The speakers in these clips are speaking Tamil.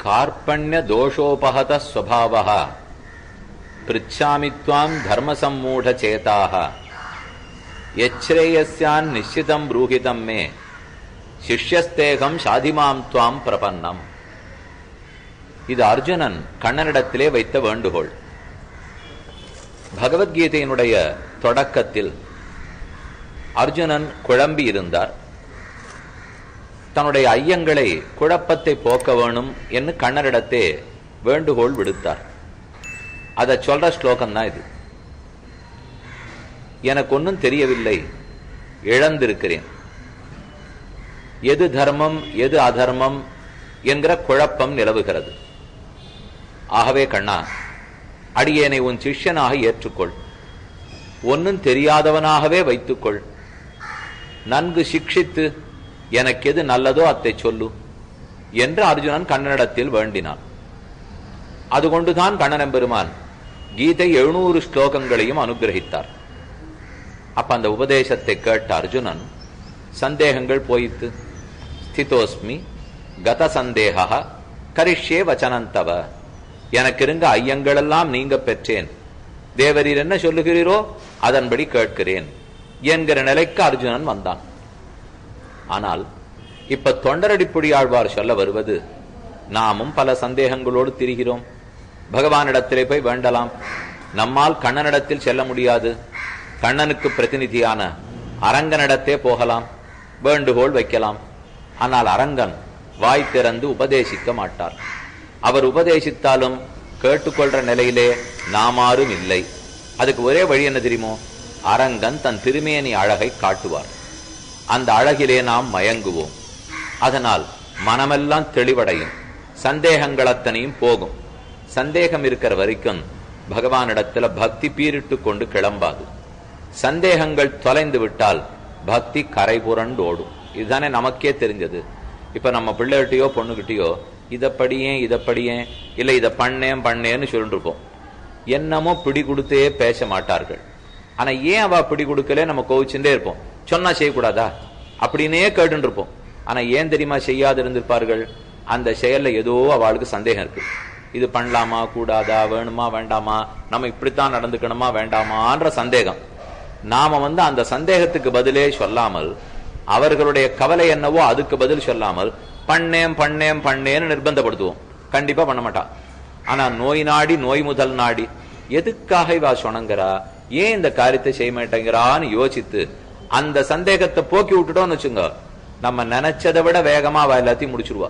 ಕಾರ್ಪಣ್ಯ ದೋಷೋಪಹತ ಸ್ವಭಾವ ಪೃಚ್ಛಾಮಿ ತ್ವಾಂ ಧರ್ಮಸಮ್ಮೂಢ ಚೇತಾಹ ಯಚ್ಛ್ರೇಯಸ್ಯಾನ್ ನಿಶ್ಚಿತಂ ಬ್ರೂಹಿತಂ ಮೇ சிஷ்யஸ்தேகம் சாதிமாம் துவாம் பிரபன்னம் இது அர்ஜுனன் கண்ணனிடத்திலே வைத்த வேண்டுகோள் பகவத்கீதையினுடைய தொடக்கத்தில் அர்ஜுனன் குழம்பி இருந்தார் தன்னுடைய ஐயங்களை குழப்பத்தை போக்க வேணும் என்று கண்ணனிடத்தே வேண்டுகோள் விடுத்தார் அதை சொல்ற ஸ்லோகம் தான் இது எனக்கு ஒன்றும் தெரியவில்லை இழந்திருக்கிறேன் எது தர்மம் எது அதர்மம் என்கிற குழப்பம் நிலவுகிறது ஆகவே கண்ணா அடியேனை உன் சிஷ்யனாக ஏற்றுக்கொள் ஒன்னும் தெரியாதவனாகவே வைத்துக்கொள் நன்கு சிக்ஷித்து எனக்கு எது நல்லதோ அத்தை சொல்லு என்று அர்ஜுனன் கண்ணனிடத்தில் வேண்டினான் அதுகொண்டுதான் கண்ணனம் பெருமான் கீதை எழுநூறு ஸ்லோகங்களையும் அனுகிரகித்தார் அப்ப அந்த உபதேசத்தை கேட்ட அர்ஜுனன் சந்தேகங்கள் போயித்து ஸ்திதோஸ்மி கத சந்தேகா கரிஷ்யே வச்சனந்தவ எனக்கு இருந்த ஐயங்களெல்லாம் நீங்க பெற்றேன் தேவரீர் என்ன சொல்லுகிறீரோ அதன்படி கேட்கிறேன் என்கிற நிலைக்கு அர்ஜுனன் வந்தான் ஆனால் இப்ப தொண்டரடிப்புடியாழ்வார் சொல்ல வருவது நாமும் பல சந்தேகங்களோடு திரிகிறோம் பகவானிடத்திலே போய் வேண்டலாம் நம்மால் கண்ணனிடத்தில் செல்ல முடியாது கண்ணனுக்கு பிரதிநிதியான அரங்கனிடத்தே போகலாம் வேண்டுகோள் வைக்கலாம் ஆனால் அரங்கன் வாய் திறந்து உபதேசிக்க மாட்டார் அவர் உபதேசித்தாலும் கேட்டுக்கொள்ற நிலையிலே நாமாரும் இல்லை அதுக்கு ஒரே வழி என்ன தெரியுமோ அரங்கன் தன் திருமேனி அழகை காட்டுவார் அந்த அழகிலே நாம் மயங்குவோம் அதனால் மனமெல்லாம் தெளிவடையும் சந்தேகங்கள் அத்தனையும் போகும் சந்தேகம் இருக்கிற வரைக்கும் பகவானிடத்துல பக்தி பீரிட்டு கொண்டு கிளம்பாது சந்தேகங்கள் தொலைந்து விட்டால் பக்தி கரை புரண்டு ஓடும் இதுதானே நமக்கே தெரிஞ்சது இப்ப நம்ம பிள்ளைகிட்டயோ பொண்ணுகிட்டயோ இதை படியேன் இதை படியேன் இல்ல இதை பண்ணேன் பண்ணேன்னு சொல்லிட்டு இருப்போம் என்னமோ பிடி கொடுத்தே பேச மாட்டார்கள் ஆனா ஏன் அவ பிடி கொடுக்கல நம்ம கோவிச்சுட்டே இருப்போம் சொன்னா செய்யக்கூடாதா அப்படின்னே கேட்டு இருப்போம் ஆனா ஏன் தெரியுமா செய்யாது இருந்திருப்பார்கள் அந்த செயல்ல ஏதோ அவளுக்கு சந்தேகம் இருக்கு இது பண்ணலாமா கூடாதா வேணுமா வேண்டாமா நம்ம இப்படித்தான் நடந்துக்கணுமா வேண்டாமான்ற சந்தேகம் நாம வந்து அந்த சந்தேகத்துக்கு பதிலே சொல்லாமல் அவர்களுடைய கவலை என்னவோ அதுக்கு பதில் சொல்லாமல் பண்ணேன் பண்ணேன் பண்ணேன்னு நிர்பந்தப்படுத்துவோம் கண்டிப்பா பண்ண மாட்டான் ஆனா நோய் நாடி நோய் முதல் நாடி எதுக்காக இவா சொணங்குறா ஏன் இந்த காரியத்தை செய்ய மாட்டேங்கிறான்னு யோசித்து அந்த சந்தேகத்தை போக்கி விட்டுட்டோம்னு வச்சுங்க நம்ம நினைச்சதை விட வேகமா அவ எல்லாத்தையும் முடிச்சிருவா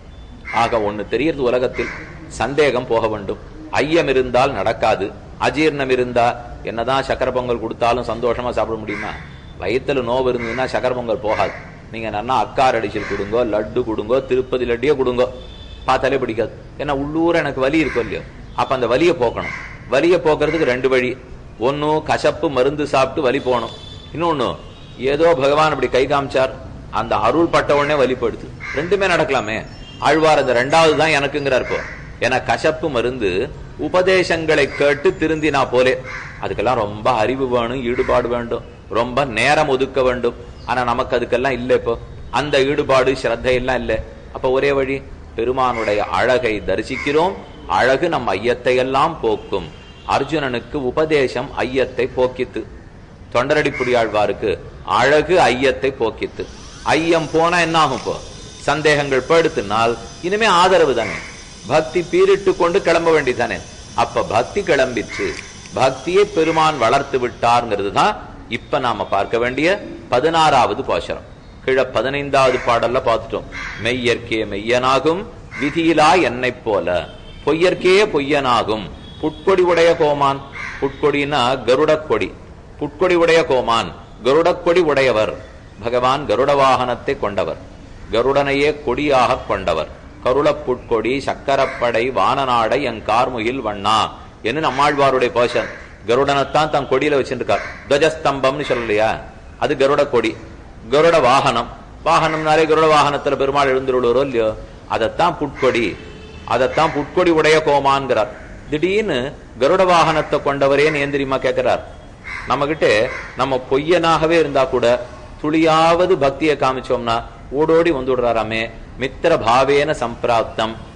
ஆக ஒண்ணு தெரியறது உலகத்தில் சந்தேகம் போக வேண்டும் ஐயம் இருந்தால் நடக்காது அஜீர்ணம் இருந்தா என்னதான் சக்கர பொங்கல் கொடுத்தாலும் சந்தோஷமா சாப்பிட முடியுமா வயிற்றுல நோவு இருந்ததுன்னா சக்கர பொங்கல் போகாது நீங்க நல்லா அக்கார் அடிச்சல் கொடுங்கோ லட்டு கொடுங்கோ திருப்பதி லட்டியோ கொடுங்கோ பார்த்தாலே பிடிக்காது ஏன்னா உள்ளூர் எனக்கு வலி இருக்கும் இல்லையோ அப்ப அந்த வலியை போக்கணும் வலியை போக்குறதுக்கு ரெண்டு வழி ஒன்னும் கசப்பு மருந்து சாப்பிட்டு வலி போகணும் இன்னொன்னு ஏதோ பகவான் அப்படி கை காமிச்சார் அந்த அருள் பட்ட உடனே வலி போயிடுது ரெண்டுமே நடக்கலாமே ஆழ்வார் அந்த ரெண்டாவது தான் எனக்குங்கிறார் இப்போ ஏன்னா கசப்பு மருந்து உபதேசங்களை கேட்டு திருந்தினா போலே அதுக்கெல்லாம் ரொம்ப அறிவு வேணும் ஈடுபாடு வேண்டும் ரொம்ப நேரம் ஒதுக்க வேண்டும் ஆனா நமக்கு அதுக்கெல்லாம் இல்லை இப்போ அந்த ஈடுபாடு ஸ்ரத்தை எல்லாம் இல்லை அப்ப ஒரே வழி பெருமானுடைய அழகை தரிசிக்கிறோம் அழகு நம் ஐயத்தை எல்லாம் போக்கும் அர்ஜுனனுக்கு உபதேசம் ஐயத்தை போக்கித்து தொண்டரடிப்புடியாழ்வாருக்கு அழகு ஐயத்தை போக்கித்து ஐயம் போனா என்ன ஆகும் இப்போ சந்தேகங்கள் படுத்தினால் இனிமே ஆதரவு தானே பக்தி பீரிட்டு கொண்டு கிளம்ப வேண்டியதானே அப்ப பக்தி கிளம்பிச்சு பக்தியை பெருமான் வளர்த்து விட்டார்ங்கிறது தான் இப்ப நாம பார்க்க வேண்டிய பதினாறாவது பாசரம் கீழே பதினைந்தாவது பாடல்ல பார்த்துட்டோம் மெய்யற்கே மெய்யனாகும் விதியிலா என்னை போல பொய்யற்கே பொய்யனாகும் புட்கொடி உடைய கோமான் புட்கொடினா கருடக்கொடி புட்கொடி உடைய கோமான் கருடக்கொடி உடையவர் பகவான் கருட வாகனத்தை கொண்டவர் கருடனையே கொடியாக கொண்டவர் கருளப் புட்கொடி சக்கரப்படை வானநாடை என் கார்முகில் வண்ணா என்று நம்மாழ்வாருடைய போஷன் கருடனைத்தான் தன் கொடியில வச்சிருக்கார் துவஜஸ்தம்பம்னு சொல்லலையா அது கருட கொடி கருட வாகனம் வாகனம்னாலே கருட வாகனத்துல பெருமாள் எழுந்துருளோ இல்லையோ அதைத்தான் புட்கொடி அதைத்தான் புட்கொடி உடைய கோமான்கிறார் திடீர்னு கருட வாகனத்தை கொண்டவரே ஏன் தெரியுமா கேட்கிறார் நம்ம கிட்ட நம்ம பொய்யனாகவே இருந்தா கூட துளியாவது பக்தியை காமிச்சோம்னா ஓடோடி வந்துடுறாராமே மித்திர பாவேன சம்பிராப்தம்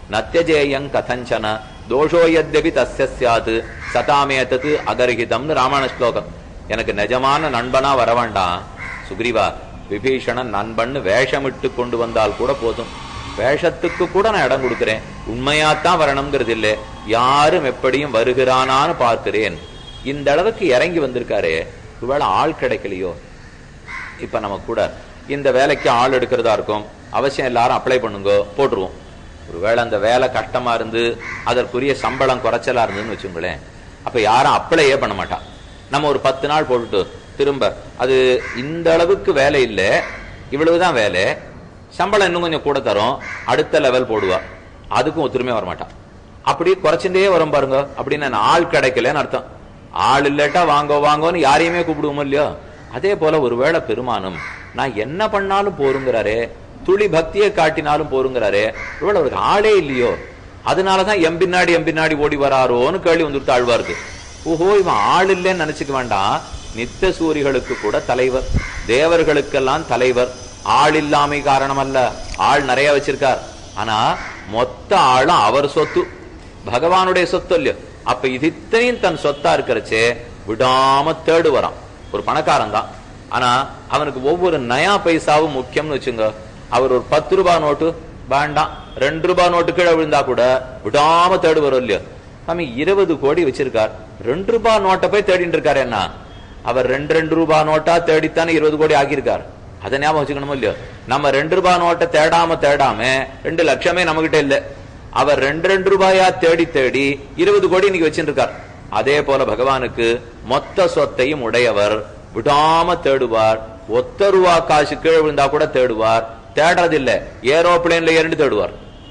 நத்தியஜேயங் கதஞ்சன தோஷோ யத்யபி தஸ்ய ஸ்யாத் சதாமேதத்து அகர்ஹிதம்னு ராமாயண ஸ்லோகம் எனக்கு நிஜமான நண்பனா வர வேண்டாம் சுக்ரீவா விபீஷணன் நண்பன்னு வேஷமிட்டு கொண்டு வந்தால் கூட போதும் வேஷத்துக்கு கூட நான் இடம் கொடுக்கிறேன் உண்மையாத்தான் வரணுங்கிறது இல்லை யாரும் எப்படியும் வருகிறானான்னு பார்க்கிறேன் இந்த அளவுக்கு இறங்கி வந்திருக்காரே ஒருவேளை ஆள் கிடைக்கலையோ இப்ப நம்ம கூட இந்த வேலைக்கு ஆள் எடுக்கிறதா இருக்கும் அவசியம் எல்லாரும் அப்ளை பண்ணுங்க போட்டுருவோம் ஒருவேளை அந்த வேலை கஷ்டமா இருந்து அதற்குரிய சம்பளம் குறைச்சலா இருந்ததுன்னு வச்சுங்களேன் அப்ப யாரும் அப்ளையே பண்ண மாட்டான் நம்ம ஒரு பத்து நாள் போட்டுட்டு திரும்ப அது இந்த அளவுக்கு வேலை இல்லை இவ்வளவுதான் வேலை சம்பளம் இன்னும் கொஞ்சம் கூட தரும் அடுத்த லெவல் போடுவா அதுக்கும் ஒத்துருமே வரமாட்டான் அப்படி குறைச்சுட்டே வரும் பாருங்க அப்படின்னு நான் ஆள் கிடைக்கலன்னு அர்த்தம் ஆள் இல்லட்டா வாங்கோ வாங்கோன்னு யாரையுமே கூப்பிடுவோமோ இல்லையோ அதே போல ஒருவேளை பெருமானும் நான் என்ன பண்ணாலும் போருங்கிறாரே துளி பக்தியை காட்டினாலும் போருங்கிறாரே ஒருவேளை அவருக்கு ஆளே இல்லையோ அதனாலதான் எம் பின்னாடி எம் பின்னாடி ஓடி வராரோன்னு கேள்வி வந்துட்டு ஆழ்வாருக்கு ஓஹோ இவன் ஆள் இல்லைன்னு நினைச்சுக்க வேண்டாம் நித்த சூரிகளுக்கு கூட தலைவர் தேவர்களுக்கெல்லாம் தலைவர் ஆள் இல்லாமை காரணம் அல்ல ஆள் நிறைய வச்சிருக்கார் ஆனா மொத்த ஆளும் அவர் சொத்து பகவானுடைய சொத்து இல்லையோ அப்ப இது இத்தனையும் தன் சொத்தா இருக்கிறச்சே விடாம தேடு வரான் ஒரு பணக்காரன் தான் ஆனா அவனுக்கு ஒவ்வொரு நயா பைசாவும் முக்கியம்னு வச்சுங்க அவர் ஒரு பத்து ரூபாய் நோட்டு வேண்டாம் ரெண்டு ரூபாய் நோட்டு கீழே விழுந்தா கூட விடாம தேடு வரும் இல்லையோ அவன் இருபது கோடி வச்சிருக்கார் ரெண்டு ரூபாய் நோட்டை போய் தேடிட்டு இருக்காரு என்ன அவர் ரெண்டு ரெண்டு ரூபாய் நோட்டா தேடித்தானே இருபது கோடி ஆக்கியிருக்கார் அதை ஞாபகம் வச்சுக்கணுமோ இல்லையோ நம்ம ரெண்டு ரூபாய் நோட்டை தேடாம தேடாம ரெண்டு லட்சமே நம்ம கிட்ட இல்ல அவர் ரெண்டு ரெண்டு ரூபாயா தேடி தேடி இருபது கோடி இன்னைக்கு வச்சிருக்கார் அதே போல பகவானுக்கு மொத்த சொத்தையும் உடையவர் விடாம தேடுவார் ஒத்த ரூபா காசு கீழே விழுந்தா கூட தேடுவார் தேடுறதில்ல ஏரோப்ளேன்ல ஏறிண்டு தேடுவார்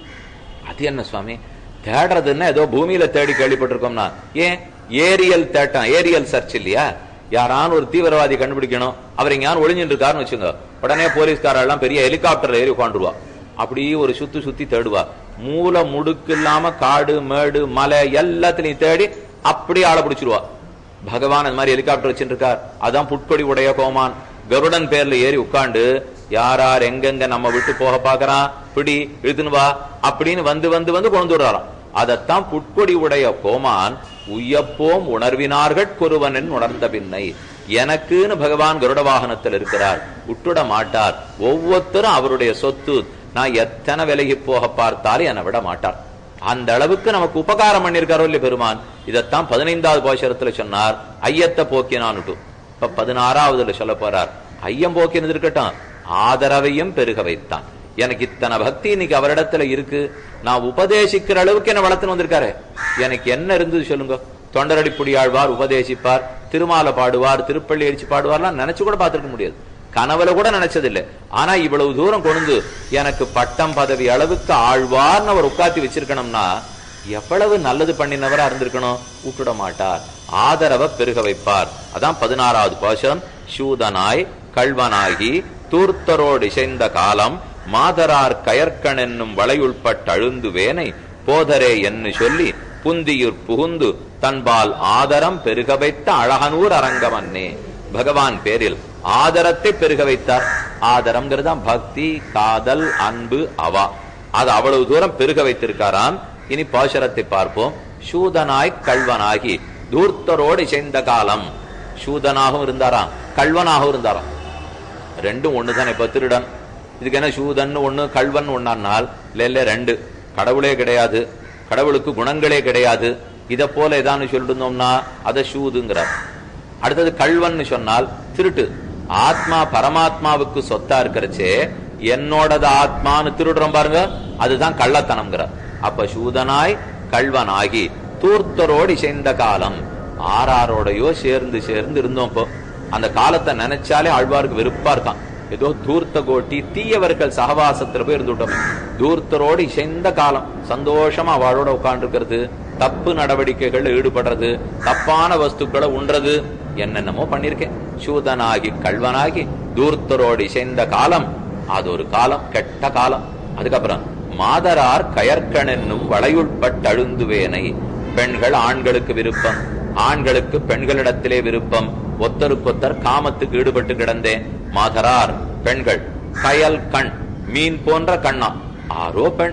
அது என்ன சுவாமி தேடுறதுன்னா ஏதோ பூமியில தேடி கேள்விப்பட்டிருக்கோம்னா ஏன் ஏரியல் தேட்டம் ஏரியல் சர்ச் இல்லையா யாரான ஒரு தீவிரவாதி கண்டுபிடிக்கணும் அவர் எங்கேயாரும் ஒளிஞ்சுட்டு இருக்காருன்னு வச்சுங்க உடனே போலீஸ்காரெல்லாம் பெரிய ஹெலிகாப்டர் ஏறி உட்காந்துருவா அப்படியே ஒரு சுத்தி சுத்தி தேடுவா மூல முடுக்கு இல்லாம காடு மேடு மலை எல்லாத்திலையும் தேடி அப்படியே ஆளை பிடிச்சிருவா பகவான் அந்த மாதிரி ஹெலிகாப்டர் வச்சிருக்கார் அதான் புட்கொடி உடைய கோமான் கருடன் பேர்ல ஏறி உட்கார்ந்து யார் யார் எங்கெங்க நம்ம விட்டு போக பாக்குறான் பிடி இழுத்துன்னு வா அப்படின்னு வந்து வந்து வந்து கொண்டு விடுறாராம் அதத்தான் புட்கொடி உடைய கோமான் உய்யப்போம் உணர்வினார்கள் கொருவனின் உணர்ந்த பின்னை எனக்குன்னு பகவான் கருட வாகனத்தில் இருக்கிறார் விட்டுட மாட்டார் ஒவ்வொருத்தரும் அவருடைய சொத்து நான் எத்தனை விலகி போக பார்த்தாலும் என்னை விட மாட்டார் அந்த அளவுக்கு நமக்கு உபகாரம் பண்ணிருக்காரோ இல்லையா பெருமான் இதைத்தான் பதினைந்தாவது போஷரத்துல சொன்னார் ஐயத்தை போக்கினான்னுட்டு இப்ப பதினாறாவதுல சொல்ல போறார் ஐயம் போக்கினது இருக்கட்டும் ஆதரவையும் பெருக வைத்தான் எனக்கு இத்தனை பக்தி இன்னைக்கு அவரிடத்துல இருக்கு நான் உபதேசிக்கிற அளவுக்கு என்ன வளர்த்துன்னு வந்திருக்காரு எனக்கு என்ன இருந்தது சொல்லுங்க தொண்டரடிப்புடி ஆழ்வார் உபதேசிப்பார் திருமாலை பாடுவார் திருப்பள்ளி அடிச்சு பாடுவார்லாம் நினைச்சு கூட பார்த்திருக்க முடியாது கனவுல கூட நினைச்சதில்லை ஆனா இவ்வளவு தூரம் கொண்டு எனக்கு பட்டம் பதவி அளவுக்கு ஆழ்வார்னு அவர் உட்காத்தி வச்சிருக்கணும்னா எவ்வளவு நல்லது பண்ணினவரா இருந்திருக்கணும் விட்டுட மாட்டார் ஆதரவை பெருக வைப்பார் அதான் பதினாறாவது பாசம் சூதனாய் கள்வனாகி தூர்த்தரோடு இசைந்த காலம் மாதரார் கயற்கண் என்னும் வளையுள்பட்ட அழுந்து வேனை போதரே என்று சொல்லி புந்தியுர் புகுந்து தன்பால் ஆதரம் பெருக வைத்த அழகனூர் அரங்கமன்னே பகவான் பேரில் ஆதரத்தை பெருக வைத்தார் ஆதரம்ங்கிறது தான் பக்தி காதல் அன்பு அவா அது அவ்வளவு தூரம் பெருக வைத்திருக்காராம் இனி பாசுரத்தை பார்ப்போம் சூதனாய் கல்வனாகி தூர்த்தரோடு இசைந்த காலம் சூதனாகவும் இருந்தாராம் கல்வனாகவும் இருந்தாராம் ரெண்டும் ஒண்ணுதானே இப்ப திருடன் இதுக்கு என்ன சூதன் ஒண்ணு கல்வன் ஒன்னானால் இல்ல இல்ல ரெண்டு கடவுளே கிடையாது கடவுளுக்கு குணங்களே கிடையாது இத போல ஏதான்னு சொல்லிருந்தோம்னா அதை சூதுங்கிறார் அடுத்தது கல்வன்னு சொன்னால் திருட்டு ஆத்மா பரமாத்மாவுக்கு சொத்தா இருக்கிறச்சே என்னோடது ஆத்மான்னு திருடுறோம் பாருங்க அதுதான் கள்ளத்தனம்ங்கிறார் அப்ப சூதனாய் கல்வனாகி தூர்த்தரோடு இசைந்த காலம் ஆறாரோடையோ சேர்ந்து சேர்ந்து இருந்தோம் இப்போ அந்த காலத்தை நினைச்சாலே ஆழ்வாருக்கு வெறுப்பா இருக்கான் ஏதோ தூர்த்த கோட்டி தீயவர்கள் சகவாசத்துல போய் இருந்துட்டோமே தூர்த்தரோடு இசைந்த காலம் சந்தோஷமா அவளோட உட்கார்ந்து தப்பு நடவடிக்கைகள்ல ஈடுபடுறது தப்பான வஸ்துக்களை உண்றது என்னென்னமோ பண்ணிருக்கேன் சூதனாகி கல்வனாகி தூர்த்தரோடு இசைந்த காலம் அது ஒரு காலம் கெட்ட காலம் அதுக்கப்புறம் மாதரார் கயற்கண் என்னும் வளையுட்பட்டழுந்துவேனை பெண்கள் ஆண்களுக்கு விருப்பம் ஆண்களுக்கு பெண்களிடத்திலே விருப்பம் ஒத்தருக்கொத்தர் காமத்துக்கு ஈடுபட்டு கிடந்தேன் மாதரார் பெண்கள் கயல் கண் மீன் போன்ற கண்ணா ஆரோ பெண்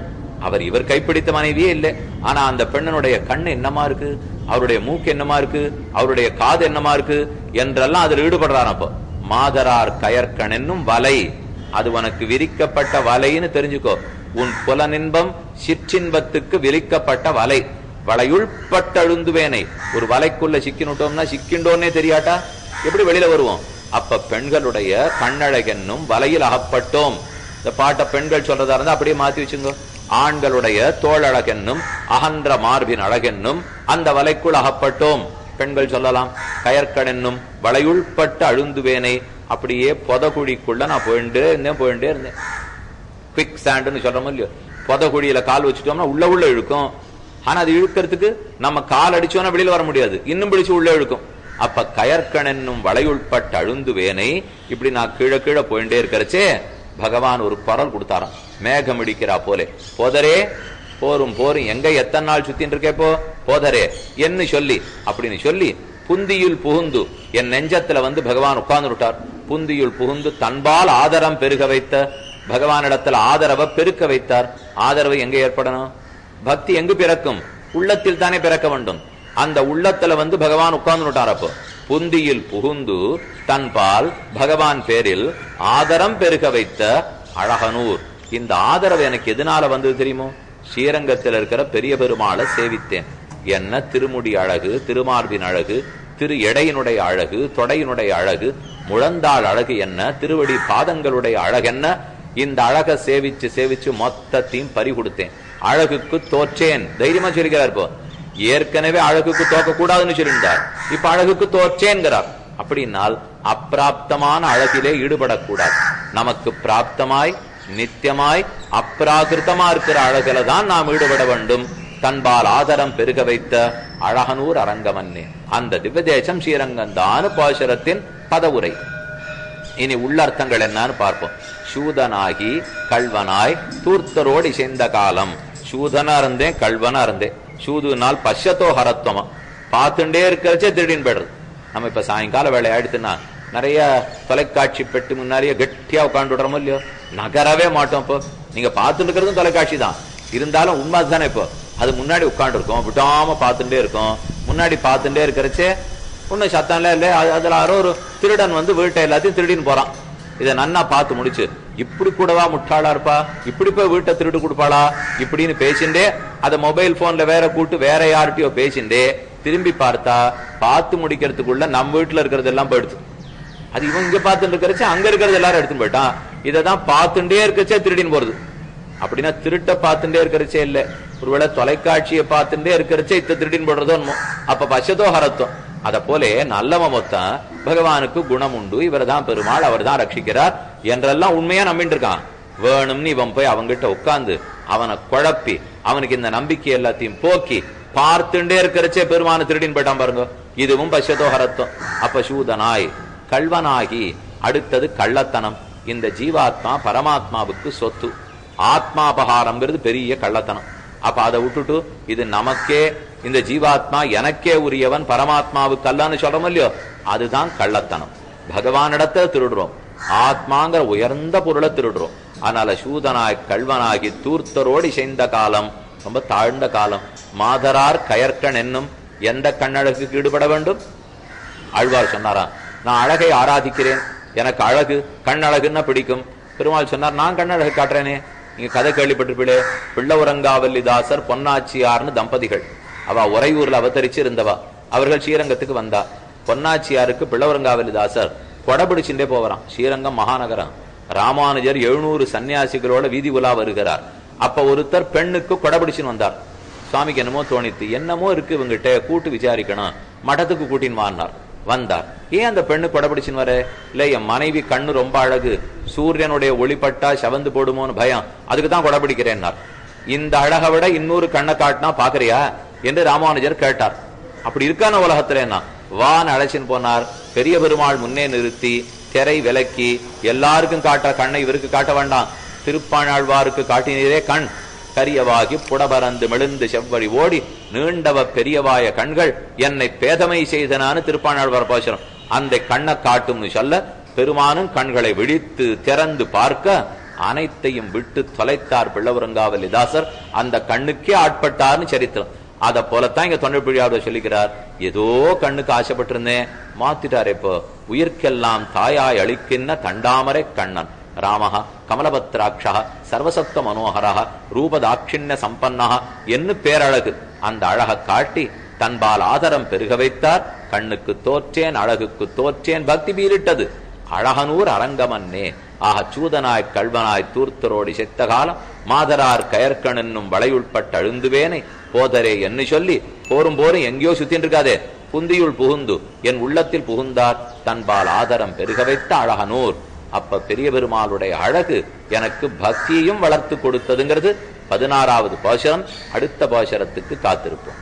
அவர் இவர் கைப்பிடித்த மனைவியே இல்லை ஆனா அந்த பெண்ணனுடைய கண்ணு என்னமா இருக்கு அவருடைய மூக்கு என்னமா இருக்கு அவருடைய காது என்னமா இருக்கு என்றெல்லாம் அதில் ஈடுபடுறான் அப்போ மாதரார் கயற்கண் என்னும் வலை அது உனக்கு விரிக்கப்பட்ட வலைன்னு தெரிஞ்சுக்கோ உன் புலனின்பம் சிற்றின்பத்துக்கு விரிக்கப்பட்ட வலை வலையுள்பட்டழுந்துவேனை ஒரு வலைக்குள்ள சிக்கினுட்டோம்னா சிக்கின்றோன்னே தெரியாட்டா எப்படி வெளியில வருவோம் அப்ப பெண்களுடைய கண்ணழகென்னும் வலையில் அகப்பட்டோம் இந்த பாட்டை பெண்கள் சொல்றதா இருந்தா அப்படியே மாத்தி வச்சுங்க ஆண்களுடைய தோழழகென்னும் அகன்ற மார்பின் அழகென்னும் அந்த வலைக்குள் அகப்பட்டோம் பெண்கள் சொல்லலாம் கயற்கடென்னும் வளையுள்பட்டு அழுந்துவேனை அப்படியே புதகுழிக்குள்ள நான் போயிட்டே இருந்தேன் போயிட்டே இருந்தேன் குவிக் சாண்டுன்னு சொல்றோம் இல்லையோ புதகுழியில கால் வச்சுட்டோம்னா உள்ள உள்ள இழுக்கும் ஆனா அது இழுக்கிறதுக்கு நம்ம கால் அடிச்சோம்னா வெளியில வர முடியாது இன்னும் பிடிச்சு உள்ள இழுக்கும் அப்ப கயற்கணென்னும் வளையுள்பட்டு அழுந்துவேனை இப்படி நான் கீழே கீழே போயிட்டே இருக்கிறச்சே பகவான் ஒரு குரல் கொடுத்தாராம் மேகம் இடிக்கிறா போலே போதரே போரும் போரும் எங்க எத்தனை நாள் சுத்தின்னு இருக்கே போ போதரே என்று சொல்லி அப்படின்னு சொல்லி புந்தியுள் புகுந்து என் நெஞ்சத்துல வந்து பகவான் உட்கார்ந்து விட்டார் புந்தியுள் புகுந்து தன்பால் ஆதரம் பெருக வைத்த பகவானிடத்துல ஆதரவை பெருக்க வைத்தார் ஆதரவு எங்க ஏற்படணும் பக்தி எங்கு பிறக்கும் உள்ளத்தில் தானே பிறக்க வேண்டும் அந்த உள்ளத்துல வந்து பகவான் உட்கார்ந்து விட்டார் அப்போ புந்தியில் புகுந்து தன்பால் பகவான் பேரில் ஆதரம் பெருக வைத்த அழகனூர் இந்த ஆதரவு எனக்கு எதனால வந்தது தெரியுமோ ஸ்ரீரங்கத்தில் இருக்கிற பெரிய பெருமாளை சேவித்தேன் என்ன திருமுடி அழகு திருமார்பின் அழகு திரு எடையினுடைய அழகு தொடையினுடைய அழகு முழந்தாள் அழகு என்ன திருவடி பாதங்களுடைய அழகென்ன இந்த அழகை சேவிச்சு சேவிச்சு மொத்தத்தையும் பறி கொடுத்தேன் அழகுக்கு தோற்றேன் தைரியமா சொல்லிக்கிறார் இப்போ ஏற்கனவே அழகுக்கு தோக்க கூடாதுன்னு சொல்லியிருந்தார் இப்ப அழகுக்கு தோற்றேன்கிறார் அப்படின்னால் அப்பிராப்தமான அழகிலே ஈடுபடக்கூடாது நமக்கு பிராப்தமாய் நித்தியமாய் அப்ராகிருத்தமா இருக்கிற அழகுல தான் நாம் ஈடுபட வேண்டும் தன்பால் ஆதரம் பெருக வைத்த அழகனூர் அரங்கமன்னே அந்த திவ்யதேசம் ஸ்ரீரங்கந்தானு பாசுரத்தின் பதவுரை இனி உள்ளர்த்தங்கள் என்னன்னு பார்ப்போம் சூதனாகி கல்வனாய் தூர்த்தரோடு இசைந்த காலம் சூதனா இருந்தேன் கல்வனா இருந்தேன் சூதுனால் பஷ்யத்தோ ஹரத்வமா பார்த்துட்டே இருக்கிறச்சே திருடின்னு போயிடுறது நம்ம இப்ப சாயங்கால வேலை ஆயிடுத்துன்னா நிறைய தொலைக்காட்சி பெட்டு முன்னாடியே கெட்டியா உட்காந்து விடுறோமோ இல்லையோ நகரவே மாட்டோம் இப்போ நீங்க பார்த்துட்டு இருக்கிறதும் தொலைக்காட்சி தான் இருந்தாலும் உண்மை தானே இப்போ அது முன்னாடி உட்காந்து இருக்கோம் விடாம பார்த்துட்டே இருக்கோம் முன்னாடி பார்த்துட்டே இருக்கிறச்சே ஒன்னும் சத்தம்ல இல்ல அது- அதுல யாரோ ஒரு திருடன் வந்து வீட்டை எல்லாத்தையும் திருடின்னு போறான் இதை நன்னா பார்த்து முடிச்சு இப்படி கூடவா முட்டாளா இருப்பா இப்படி போய் வீட்டை திருடு கொடுப்பாளா இப்படின்னு பேசிண்டே அதை மொபைல் போன்ல வேற கூட்டு வேற யார்கிட்டயோ பேசிண்டே திரும்பி பார்த்தா பார்த்து முடிக்கிறதுக்குள்ள நம்ம வீட்டுல இருக்கிறது எல்லாம் போயிடுது அது இவன் இங்க பார்த்துட்டு இருக்கிறச்சு அங்க இருக்கிறது எல்லாரும் எடுத்துன்னு போயிட்டான் இதை தான் பார்த்துட்டே இருக்கச்சே திருடின்னு போறது அப்படின்னா திருட்ட பார்த்துட்டே இருக்கிறச்சே இல்ல ஒருவேளை தொலைக்காட்சியை பார்த்துட்டே இருக்கிறச்சே இத்த திருடின்னு போடுறதோ என்னமோ. அப்ப பசதோ ஹரத்துவம் அத போல நல்லவன் மொத்தம் பகவானுக்கு குணம் உண்டு இவர் தான் பெருமாள் அவர் தான் ரட்சிக்கிறார் என்றெல்லாம் உண்மையா நம்பிட்டு இருக்கான் வேணும்னு இவன் போய் அவங்கிட்ட உட்கார்ந்து அவனை குழப்பி அவனுக்கு இந்த நம்பிக்கை எல்லாத்தையும் போக்கி பார்த்துட்டே இருக்கிறச்சே பெருமானு திருடின்னு போயிட்டான் பாருங்க இதுவும் பசதோ ஹரத்துவம் அப்ப சூதனாய் கள்வனாகி அடுத்தது கள்ளத்தனம் இந்த ஜீவாத்மா பரமாத்மாவுக்கு சொத்து ஆத்மாபகாரம்ங்கிறது பெரிய கள்ளத்தனம் அப்ப அதை விட்டுட்டு இது நமக்கே இந்த ஜீவாத்மா எனக்கே உரியவன் பரமாத்மாவுக்கு அல்லன்னு சொல்றோம் இல்லையோ அதுதான் கள்ளத்தனம் பகவானிடத்தை திருடுறோம் ஆத்மாங்கிற உயர்ந்த பொருளை திருடுறோம் அதனால சூதனாய் கல்வனாகி தூர்த்தரோடு இசைந்த காலம் ரொம்ப தாழ்ந்த காலம் மாதரார் கயற்கண் என்னும் எந்த கண்ணழகுக்கு ஈடுபட வேண்டும் ஆழ்வார் சொன்னாராம் நான் அழகை ஆராதிக்கிறேன் எனக்கு அழகு கண் அழகுன்னா பிடிக்கும் பெருமாள் சொன்னார் நான் கண்ணழகு காட்டுறேனே நீங்க கதை கேள்விப்பட்டிருப்பீளே பிள்ளவரங்காவல்லிதாசர் பொன்னாச்சியார்னு தம்பதிகள் அவ உறையூர்ல அவதரிச்சு இருந்தவா அவர்கள் ஸ்ரீரங்கத்துக்கு வந்தா பொன்னாச்சியாருக்கு பிள்ளவரங்காவல்லிதாசர் கொடபிடிச்சுட்டே போவராம் ஸ்ரீரங்கம் மகாநகரம் ராமானுஜர் எழுநூறு சன்னியாசிகளோட வீதி உலா வருகிறார் அப்ப ஒருத்தர் பெண்ணுக்கு கொடபிடிச்சுன்னு வந்தார் சுவாமிக்கு என்னமோ தோணித்து என்னமோ இருக்கு இவங்கிட்ட கூட்டு விசாரிக்கணும் மடத்துக்கு கூட்டின்னு வான்னார் வந்தார் ஏன் அந்த பெண்ணு கொடைபிடிச்சுன்னு வர இல்ல என் மனைவி கண்ணு ரொம்ப அழகு சூரியனுடைய ஒளிப்பட்டா செவந்து போடுமோன்னு பயம் அதுக்கு தான் கொடைபிடிக்கிறேன்னார் இந்த அழகை விட இன்னொரு கண்ணை காட்டினா பாக்குறியா என்று ராமானுஜர் கேட்டார் அப்படி இருக்கான உலகத்துல என்ன வான்னு அழைச்சின்னு போனார் பெரிய பெருமாள் முன்னே நிறுத்தி திரை விலக்கி எல்லாருக்கும் காட்ட கண்ணை இவருக்கு காட்ட வேண்டாம் திருப்பாணாழ்வாருக்கு காட்டினீரே கண் கரியவாகி புடபரந்து மெழுந்து செவ்வழி ஓடி நீண்டவ பெரியவாய கண்கள் என்னை பேதமை செய்தனான்னு திருப்பாணாழ்வார் பாசுரம் அந்த கண்ணை காட்டும்னு சொல்ல பெருமானும் கண்களை விழித்து திறந்து பார்க்க அனைத்தையும் விட்டு தொலைத்தார் பிள்ளவரங்காவலிதாசர் அந்த கண்ணுக்கே ஆட்பட்டார்னு சரித்திரம் அத போலத்தான் இங்க தொண்டர்பிழியாவோட சொல்லிக்கிறார் ஏதோ கண்ணுக்கு ஆசைப்பட்டிருந்தேன் மாத்திட்டார் இப்போ உயிர்க்கெல்லாம் தாயாய் அளிக்கின்ற தண்டாமரை கண்ணன் ராமஹ கமலபத்ராட்சா சர்வசப்த மனோகரா ரூபதாட்சிண்ய சம்பன்னா என்று பேரழகு அந்த அழக காட்டி தன்பால் ஆதரம் பெருக வைத்தார் கண்ணுக்கு தோற்றேன் அழகுக்கு தோற்றேன் பக்தி பீரிட்டது அழகனூர் அரங்கமன்னே ஆக சூதனாய் கல்வனாய் தூர்த்தரோடி செத்த காலம் மாதரார் கயற்கண் என்னும் வளையுள்பட்டு அழுந்துவேனை போதரே என்று சொல்லி போரும் போரும் எங்கேயோ சுத்தின்னு இருக்காதே புந்தியுள் புகுந்து என் உள்ளத்தில் புகுந்தார் தன்பால் ஆதரம் பெருக வைத்த அழகனூர் அப்ப பெரிய பெருமாளுடைய அழகு எனக்கு பக்தியையும் வளர்த்து கொடுத்ததுங்கிறது பதினாறாவது பாசுரம் அடுத்த பாசுரத்துக்கு காத்திருப்போம்